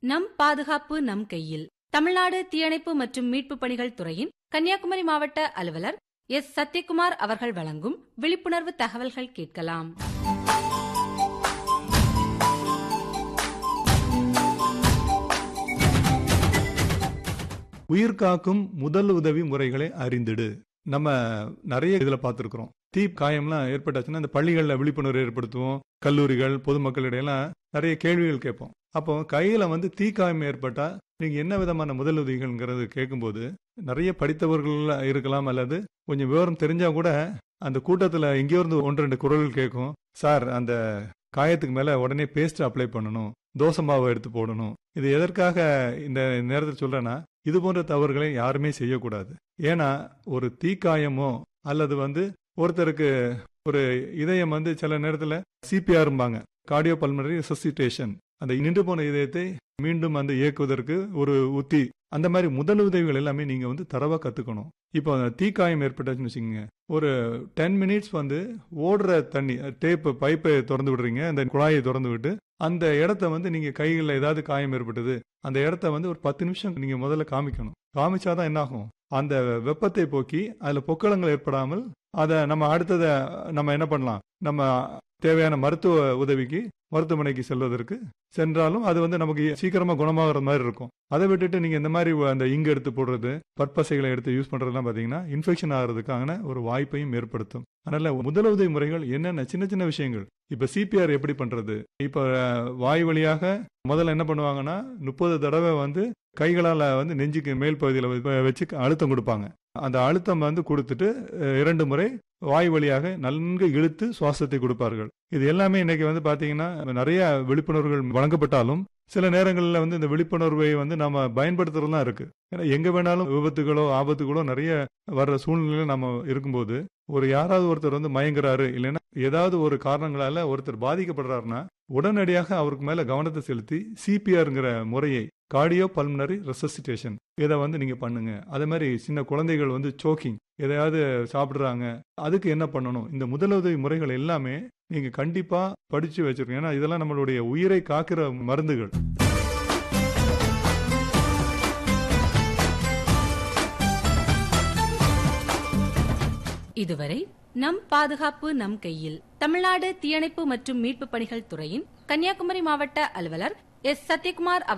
நம் பாதுகாப்பு நம் கையில் தமிழ்நாடு தீயணைப்பு மற்றும் மீட்பு பணிகள் துறையின் கன்னியாகுமரி மாவட்ட அலுவலர் எஸ் சத்யகுமார் அவர்கள் வழங்கும் விழிப்புணர்வு தகவல்கள் கேட்கலாம் உயிர் காக்கும் முதல் உதவி முறைகளை அறிந்திடு நம்ம நிறைய இதுல பார்த்துருக்குறோம் தீ காயம்லாம் ஏற்பட்டாச்சுன்னா இந்த பள்ளிகளில் விழிப்புணர்வு ஏற்படுத்துவோம் கல்லூரிகள் பொதுமக்களிடையெல்லாம் நிறைய கேள்விகள் கேட்போம் அப்போ கையில வந்து தீக்காயம் ஏற்பட்டா நீங்க என்ன விதமான முதலுதவிகள்ங்கிறது கேட்கும்போது நிறைய படித்தவர்கள் இருக்கலாம் அல்லது கொஞ்சம் விவரம் தெரிஞ்சா கூட அந்த கூட்டத்துல எங்கேயோ இருந்து ஒன்று ரெண்டு குரல்கள் கேட்கும் சார் அந்த காயத்துக்கு மேல உடனே பேஸ்ட் அப்ளை பண்ணணும் தோசை மாவை எடுத்து போடணும் இது எதற்காக இந்த நேரத்தில் சொல்றேன்னா இது போன்ற தவறுகளை யாருமே செய்யக்கூடாது ஏன்னா ஒரு தீக்காயமோ அல்லது வந்து ஒருத்தருக்கு ஒரு இதயம் வந்து சில நேரத்தில் சிபிஆர்ம்பாங்க கார்டியோ பல்மனரி ரெசசிட்டேஷன் அந்த நின்று போன இதயத்தை மீண்டும் வந்து இயக்குவதற்கு ஒரு உத்தி அந்த மாதிரி முதல் உதவிகள் எல்லாமே நீங்க வந்து தரவா கத்துக்கணும் இப்போ தீக்காயம் ஏற்பட்டாச்சுன்னு வச்சுக்கோங்க ஒரு டென் மினிட்ஸ் வந்து ஓடுற தண்ணி டேப் பைப்பை திறந்து விடுறீங்க அந்த குழாயை திறந்து விட்டு அந்த இடத்த வந்து நீங்க கைகளில் ஏதாவது காயம் ஏற்பட்டது அந்த இடத்த வந்து ஒரு பத்து நிமிஷம் நீங்க முதல்ல காமிக்கணும் காமிச்சாதான் என்ன ஆகும் அந்த வெப்பத்தை போக்கி அதுல பொக்களங்கள் ஏற்படாமல் அதை நம்ம அடுத்ததை நம்ம என்ன பண்ணலாம் நம்ம தேவையான மருத்துவ உதவிக்கு மருத்துவமனைக்கு செல்வதற்கு சென்றாலும் அது வந்து நமக்கு சீக்கிரமா குணமாகிற மாதிரி இருக்கும் அதை விட்டுட்டு நீங்க இந்த மாதிரி அந்த இங்கு எடுத்து போடுறது பற்பசைகளை எடுத்து யூஸ் பண்றதுலாம் பாத்தீங்கன்னா இன்ஃபெக்ஷன் ஆகிறதுக்கான ஒரு வாய்ப்பையும் ஏற்படுத்தும் அதனால முதலுதவி முறைகள் என்னென்ன சின்ன சின்ன விஷயங்கள் இப்ப சிபிஆர் எப்படி பண்றது இப்ப வாய் வழியாக முதல்ல என்ன பண்ணுவாங்கன்னா முப்பது தடவை வந்து கைகளால வந்து நெஞ்சுக்கு மேல் பகுதியில் வச்சு அழுத்தம் கொடுப்பாங்க அந்த அழுத்தம் வந்து கொடுத்துட்டு இரண்டு முறை வாய் வழியாக நன்கு இழுத்து சுவாசத்தை கொடுப்பார்கள் இது எல்லாமே இன்னைக்கு வந்து பாத்தீங்கன்னா நிறைய விழிப்புணர்வுகள் வழங்கப்பட்டாலும் சில நேரங்களில் வந்து இந்த விழிப்புணர்வை வந்து நம்ம பயன்படுத்துறது தான் இருக்கு ஏன்னா எங்க வேணாலும் விபத்துகளோ ஆபத்துகளோ நிறைய வர்ற சூழ்நிலையில நம்ம இருக்கும்போது ஒரு யாராவது ஒருத்தர் வந்து மயங்குறாரு இல்லைன்னா ஏதாவது ஒரு காரணங்களால ஒருத்தர் பாதிக்கப்படுறாருன்னா உடனடியாக அவருக்கு மேல கவனத்தை செலுத்தி சிபிஆர்ங்கிற முறையை கார்டியோ பல்மனரி ரெசசிட்டேஷன் இதை வந்து நீங்க பண்ணுங்க அதே மாதிரி சின்ன குழந்தைகள் வந்து சோக்கிங் எதையாவது சாப்பிடுறாங்க அதுக்கு என்ன பண்ணணும் இந்த முதலுதவி முறைகள் எல்லாமே நீங்க கண்டிப்பா படிச்சு வச்சிருக்கீங்க ஏன்னா இதெல்லாம் நம்மளுடைய உயிரை காக்கிற மருந்துகள் இதுவரை நம் பாதுகாப்பு நம் கையில் தமிழ்நாடு தீயணைப்பு மற்றும் மீட்பு பணிகள் துறையின் கன்னியாகுமரி மாவட்ட அலுவலர் எஸ் சத்யகுமார்